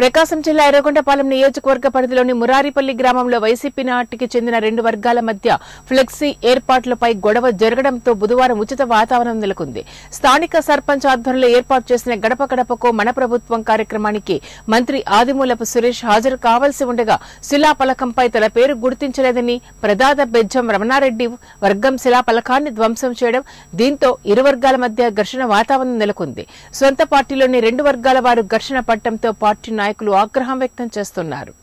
ప్రకాశం జిల్లా ఎర్రగొండపాలెం నియోజకవర్గ పరిధిలోని మురారిపల్లి గ్రామంలో వైసీపీ నాటికి చెందిన రెండు వర్గాల మధ్య ఫ్లెక్సీ ఏర్పాట్లపై గొడవ జరగడంతో బుధవారం ఉచిత వాతావరణం నెలకొంది స్థానిక సర్పంచ్ ఆధ్వర్యంలో ఏర్పాటు చేసిన గడప గడపకు మన ప్రభుత్వం కార్యక్రమానికి మంత్రి ఆదిమూలపు సురేష్ హాజరు కావాల్సి ఉండగా శిలాఫలకంపై తన పేరు గుర్తించలేదని ప్రదాద బెజ్జం రమణారెడ్డి వర్గం శిలాఫలకాన్ని ధ్వంసం చేయడం దీంతో ఇరు వర్గాల మధ్య ఘర్షణ వాతావరణం నెలకొంది సొంత పార్టీలోని రెండు వర్గాల వారు ఘర్షణ పట్టడంతో పార్టీ నాయకులు ఆగ్రహం వ్యక్తం చేస్తున్నారు